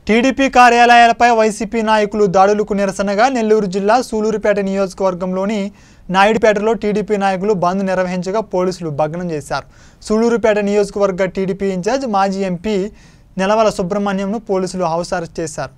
TDP కార్యాలయాలపై YCP నాయకులు దాడులకు నిరసనగా నెల్లూరు జిల్లా సూలూరుపేట నియోజకవర్గంలోని నాయుడుపేటలో టీడీపీ నాయకులు బంద్ నిర్వహించగా పోలీసులు భగ్నం చేశారు సూలూరుపేట నియోజకవర్గ టీడీపీ ఇన్ఛార్జ్ మాజీ ఎంపీ నెలవల సుబ్రహ్మణ్యంను పోలీసులు హౌస్ అరెస్ట్ చేశారు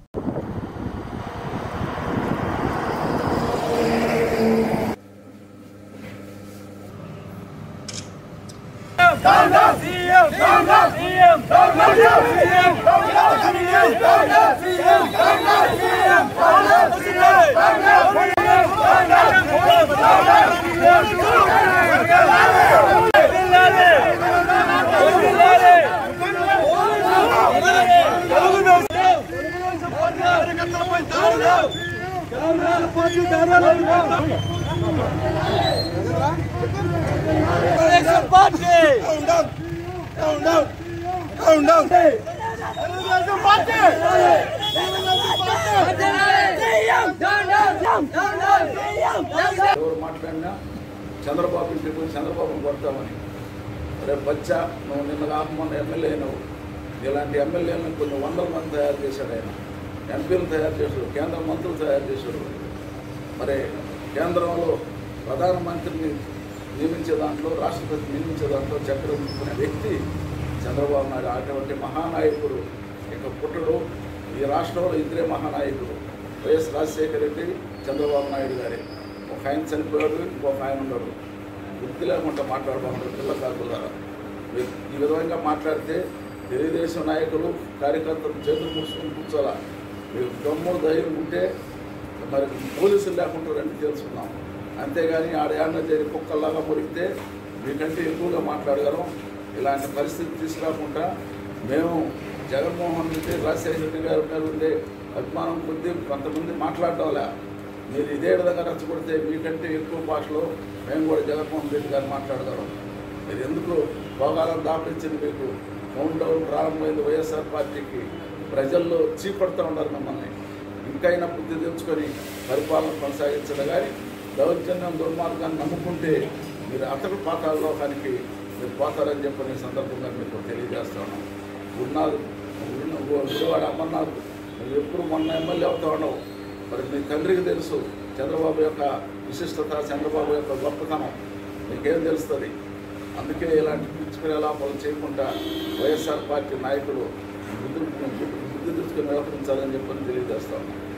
తెలుగుదేశం పార్టీ తెలుగుదేశం పార్టీ ఎవరు మాట్లాడినా చంద్రబాబు ఇంటికి పోయి చంద్రబాబుని కొడతామని రేపు బచ్చా నువ్వు నిన్న కాకముందు ఎమ్మెల్యే నువ్వు ఇలాంటి ఎమ్మెల్యేలను కొన్ని వందల మంది తయారు చేశాడు ఆయన ఎంపీలు తయారు చేశాడు కేంద్ర మంత్రులు తయారు చేశాడు మరి కేంద్రంలో ప్రధానమంత్రిని నియమించే దాంట్లో రాష్ట్రపతి నియమించే దాంట్లో చక్రం తీసుకునే వ్యక్తి చంద్రబాబు నాయుడు అటువంటి మహానాయకుడు ఇక పుట్టడు ఈ రాష్ట్రంలో ఇద్దరే మహానాయకుడు వైఎస్ రాజశేఖర రెడ్డి చంద్రబాబు నాయుడు గారే ఒక ఆయన చనిపోయాడు ఇంకొక ఆయన ఉన్నాడు గుర్తు లేకుండా మాట్లాడబారు పిల్ల కాకులారా మీరు ఈ విధంగా మాట్లాడితే తెలుగుదేశం నాయకులు కార్యకర్తలు చేతులు మూసుకొని కూర్చోాలా మీరు దమ్ము ధైర్యం ఉంటే మరి పోలీసులు లేకుంటారని తెలుసుకున్నాం అంతేగాని ఆడయాన్న చేరి కుక్కల్లాగా మురిగితే మీకంటే ఎక్కువగా మాట్లాడగలం ఇలాంటి పరిస్థితి తీసుకురాకుండా మేము జగన్మోహన్ రెడ్డి రాజశేఖర రెడ్డి గారి మీద ఉండే అభిమానం కొద్దీ కొంతమంది మాట్లాడటంలే మీరు ఇదే విధంగా రెచ్చగొడితే మీకంటే ఎక్కువ భాషలో మేము కూడా జగన్మోహన్ రెడ్డి గారు మాట్లాడగలం మీరు ఎందుకు భోగాలను దాపించింది మీకు కౌంట్ డౌన్ ప్రారంభమైంది వైఎస్ఆర్ పార్టీకి ప్రజల్లో చీపడుతూ ఉన్నారు మిమ్మల్ని ఇంకైనా బుద్ధి తెచ్చుకొని పరిపాలన కొనసాగించడం కానీ దౌర్జన్యం దుర్మార్గాన్ని నమ్ముకుంటే మీరు అతడు పాతాలలోకానికి మీరు పోతారని చెప్పని ఈ సందర్భంగా మీకు తెలియజేస్తాను ఉన్నారు గుడివాడ అమర్నాథ్ నువ్వు ఎప్పుడు మొన్న ఎమ్మెల్యే అవుతా ఉన్నావు మరి మీ తండ్రికి తెలుసు చంద్రబాబు యొక్క విశిష్టత చంద్రబాబు యొక్క గొప్పతనం నీకేం తెలుస్తుంది అందుకే ఇలాంటి పిచ్చి ప్రలాపాలు చేయకుండా వైఎస్ఆర్ పార్టీ నాయకులు బుద్ధి బుద్ధి తెచ్చుకొని వ్యవహరించాలని చెప్పని తెలియజేస్తాను